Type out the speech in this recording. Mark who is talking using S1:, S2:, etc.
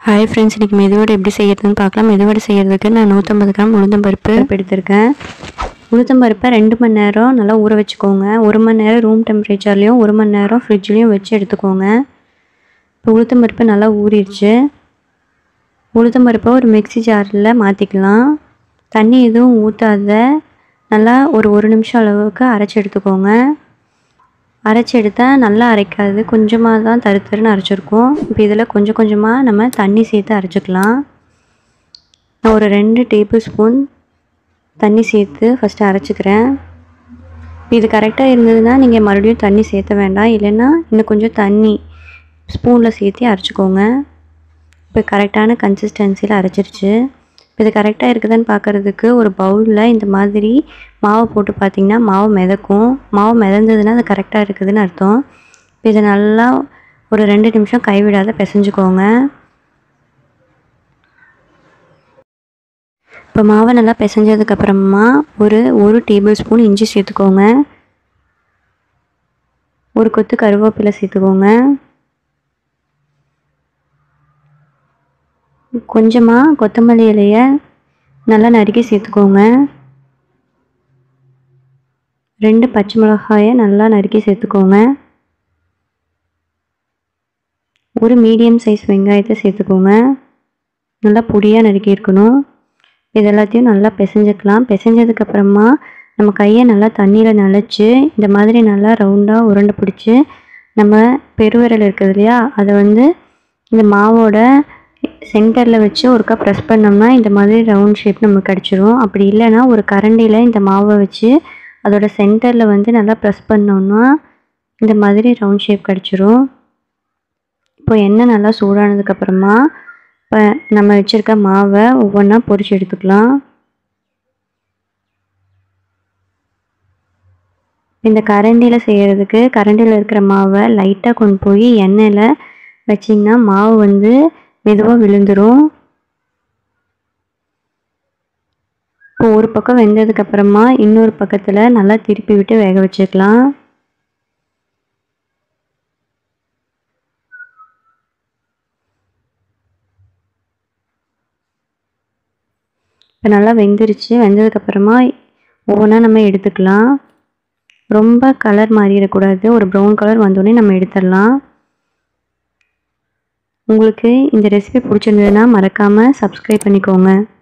S1: hi friends இன்றைக்கி மெதுவடை எப்படி செய்யறதுன்னு பார்க்கலாம் மெதுவடை செய்யறதுக்கு நான் நூற்றம்பது கிராம் உளுந்தம்பருப்பு எடுத்திருக்கேன் உளுத்தம்பருப்பை ரெண்டு மணி நேரம் நல்லா ஊற வச்சுக்கோங்க ஒரு மணி நேரம் ரூம் டெம்பரேச்சர்லேயும் ஒரு மணி நேரம் ஃப்ரிட்ஜ்லேயும் வச்சு எடுத்துக்கோங்க இப்போ உளுத்தம்பருப்பு நல்லா ஊறிடுச்சு உளுத்தம்பருப்பை ஒரு மிக்ஸி ஜாரில் மாற்றிக்கலாம் தண்ணி எதுவும் ஊற்றாத நல்லா ஒரு ஒரு நிமிஷம் அளவுக்கு அரைச்சி எடுத்துக்கோங்க அரைச்சி எடுத்தால் நல்லா அரைக்காது கொஞ்சமாக தான் தரு தருன்னு அரைச்சிருக்கும் இப்போ இதில் கொஞ்சம் கொஞ்சமாக நம்ம தண்ணி சேர்த்து அரைச்சிக்கலாம் நான் ஒரு ரெண்டு டேபிள் ஸ்பூன் தண்ணி சேர்த்து ஃபஸ்ட்டு அரைச்சிக்கிறேன் இது கரெக்டாக இருந்ததுன்னா நீங்கள் மறுபடியும் தண்ணி சேர்த்த வேண்டாம் இல்லைன்னா இன்னும் கொஞ்சம் தண்ணி ஸ்பூனில் சேர்த்து அரைச்சிக்கோங்க இப்போ கரெக்டான கன்சிஸ்டன்சியில் அரைச்சிருச்சு இப்போ இது கரெக்டாக இருக்குதான்னு பார்க்குறதுக்கு ஒரு பவுலில் இந்த மாதிரி மாவை போட்டு பார்த்தீங்கன்னா மாவு மிதக்கும் மாவு மிதந்ததுன்னா அது கரெக்டாக இருக்குதுன்னு அர்த்தம் இப்போ இதை நல்லா ஒரு ரெண்டு நிமிஷம் கைவிடாத பிசைஞ்சுக்கோங்க இப்போ மாவை நல்லா பிசைஞ்சதுக்கப்புறமா ஒரு ஒரு டேபிள் ஸ்பூன் இஞ்சி சேர்த்துக்கோங்க ஒரு கொத்து கருவேப்பிலை சேர்த்துக்கோங்க கொஞ்சமாக கொத்தமல்லி இலையை நல்லா நறுக்கி சேர்த்துக்கோங்க ரெண்டு பச்சை மிளகாயை நல்லா நறுக்கி சேர்த்துக்கோங்க ஒரு மீடியம் சைஸ் வெங்காயத்தை சேர்த்துக்கோங்க நல்லா பொடியாக நறுக்கி இருக்கணும் இது எல்லாத்தையும் நல்லா பிசைஞ்சுக்கலாம் பிசைஞ்சதுக்கப்புறமா நம்ம கையை நல்லா தண்ணியில் நனைச்சி இந்த மாதிரி நல்லா ரவுண்டாக உருண்டை பிடிச்சி நம்ம பெருவிரல் இருக்குது இல்லையா அதை வந்து இந்த மாவோட சென்டரில் வச்சு ஒருக்கா ப்ரெஸ் பண்ணோம்னா இந்த மாதிரி ரவுண்ட் ஷேப் நமக்கு கிடச்சிரும் அப்படி இல்லைன்னா ஒரு கரண்டியில் இந்த மாவை வச்சு அதோட சென்டரில் வந்து நல்லா ப்ரெஸ் பண்ணோம்னா இந்த மாதிரி ரவுண்ட் ஷேப் கிடச்சிரும் இப்போ எண்ணெய் நல்லா சூடானதுக்கப்புறமா இப்போ நம்ம வச்சுருக்க மாவை ஒவ்வொன்றா பொரிச்சு எடுத்துக்கலாம் இந்த கரண்டியில் செய்கிறதுக்கு கரண்டியில் இருக்கிற மாவை லைட்டாக கொண்டு போய் எண்ணெயில் வச்சிங்கன்னா மாவு வந்து மெதுவாக விழுந்துடும் இப்போ ஒரு பக்கம் வெந்ததுக்கப்புறமா இன்னொரு பக்கத்தில் நல்லா திருப்பி விட்டு வேக வச்சுக்கலாம் இப்போ நல்லா வெந்துருச்சு வெந்ததுக்கப்புறமா ஒவ்வொன்றா நம்ம எடுத்துக்கலாம் ரொம்ப கலர் மாறிடக்கூடாது ஒரு ப்ரௌன் கலர் வந்தோடனே நம்ம எடுத்துடலாம் உங்களுக்கு இந்த ரெசிபி பிடிச்சிருந்ததுன்னா மறக்காமல் சப்ஸ்கிரைப் பண்ணிக்கோங்க